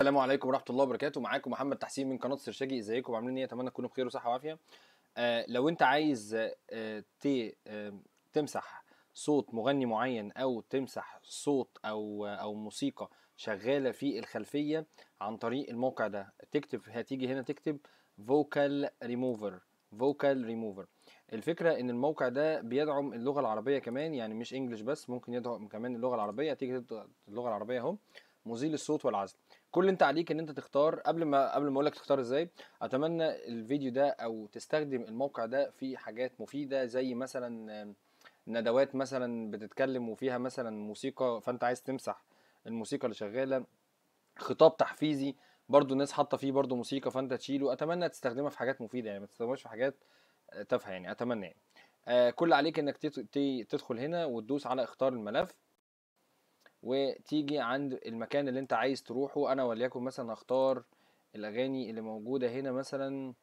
السلام عليكم ورحمه الله وبركاته معاكم محمد تحسين من قناه سرشاجي ازيكم عاملين ايه اتمنى تكونوا بخير وصحه وعافيه آه لو انت عايز آه ت آه تمسح صوت مغني معين او تمسح صوت او او موسيقى شغاله في الخلفيه عن طريق الموقع ده تكتب هتيجي هنا تكتب فوكال ريموفر فوكال ريموفر الفكره ان الموقع ده بيدعم اللغه العربيه كمان يعني مش انجلش بس ممكن يدعم كمان اللغه العربيه تيجي تضغط اللغه العربيه اهو مزيل الصوت والعزل كل اللي انت عليك ان انت تختار قبل ما قبل ما اقول لك تختار ازاي اتمنى الفيديو ده او تستخدم الموقع ده في حاجات مفيده زي مثلا ندوات مثلا بتتكلم وفيها مثلا موسيقى فانت عايز تمسح الموسيقى اللي شغاله خطاب تحفيزي برضو الناس حاطه فيه برضو موسيقى فانت تشيله اتمنى تستخدمها في حاجات مفيده يعني ما تستخدمهاش في حاجات تافهه يعني اتمنى يعني آه كل عليك انك تدخل هنا وتدوس على اختار الملف وتيجي عند المكان اللي انت عايز تروحه انا وليكن مثلا اختار الاغاني اللي موجوده هنا مثلا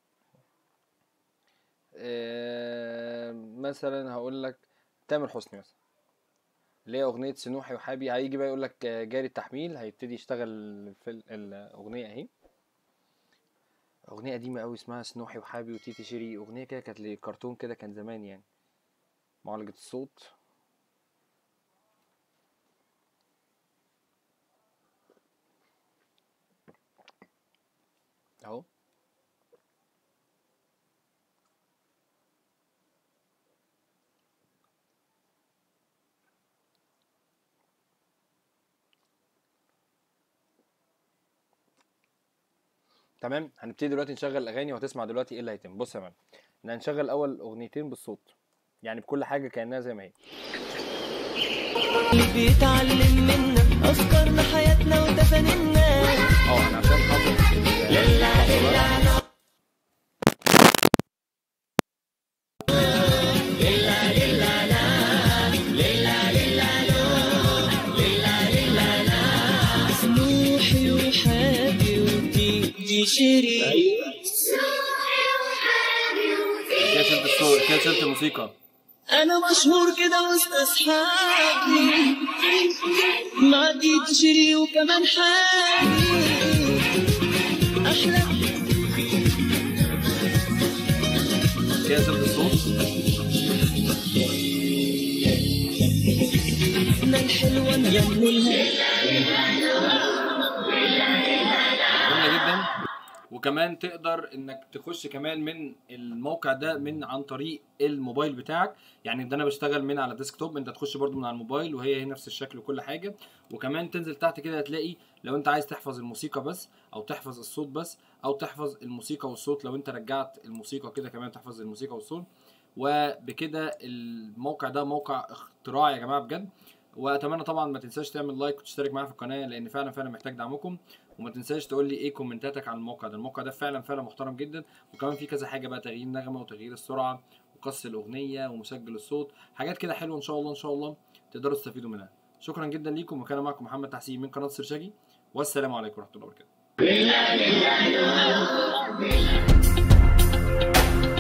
آه مثلا هقول لك تامر حسني مثلا اللي هي اغنيه سنوحي وحابي هيجي بقى يقول لك جاري التحميل هيبتدي يشتغل في الاغنيه اهي اغنيه قديمه قوي اسمها سنوحي وحابي وتيتي شيري اغنيه كده كانت لكرتون كده كان زمان يعني معالجه الصوت اهو تمام هنبتدي دلوقتي نشغل الاغاني وهتسمع دلوقتي ايه اللي هيتم بص يا مان احنا هنشغل الاول اغنيتين بالصوت يعني بكل حاجه كانها زي ما هي بيتعلم منا افكارنا حياتنا وتفانينا اه انا عشان حاطط سنوحي وحابي وتيجي شيري كده شلت الصوت كده شلت الموسيقى انا مشهور كده وسط اصحابي مع تيجي شيري وكمان حابي احلى كده شلت الصوت احنا الحلوه نغنيها جميله جدا وكمان تقدر انك تخش كمان من الموقع ده من عن طريق الموبايل بتاعك يعني ده انا بشتغل من على ديسكتوب انت تخش برضو من على الموبايل وهي هي نفس الشكل وكل حاجه وكمان تنزل تحت كده هتلاقي لو انت عايز تحفظ الموسيقى بس او تحفظ الصوت بس او تحفظ الموسيقى والصوت لو انت رجعت الموسيقى كده كمان تحفظ الموسيقى والصوت وبكده الموقع ده موقع اختراع يا جماعه بجد واتمنى طبعا ما تنساش تعمل لايك وتشترك معايا في القناه لان فعلا فعلا محتاج دعمكم وما تنساش تقول لي ايه كومنتاتك عن الموقع ده الموقع ده فعلا فعلا محترم جدا وكمان في كذا حاجه بقى تغيير نغمه وتغيير السرعه وقص الاغنيه ومسجل الصوت حاجات كده حلوه ان شاء الله ان شاء الله تقدروا تستفيدوا منها شكرا جدا ليكم وكان معكم محمد تحسين من قناه سرشاجي والسلام عليكم ورحمه الله وبركاته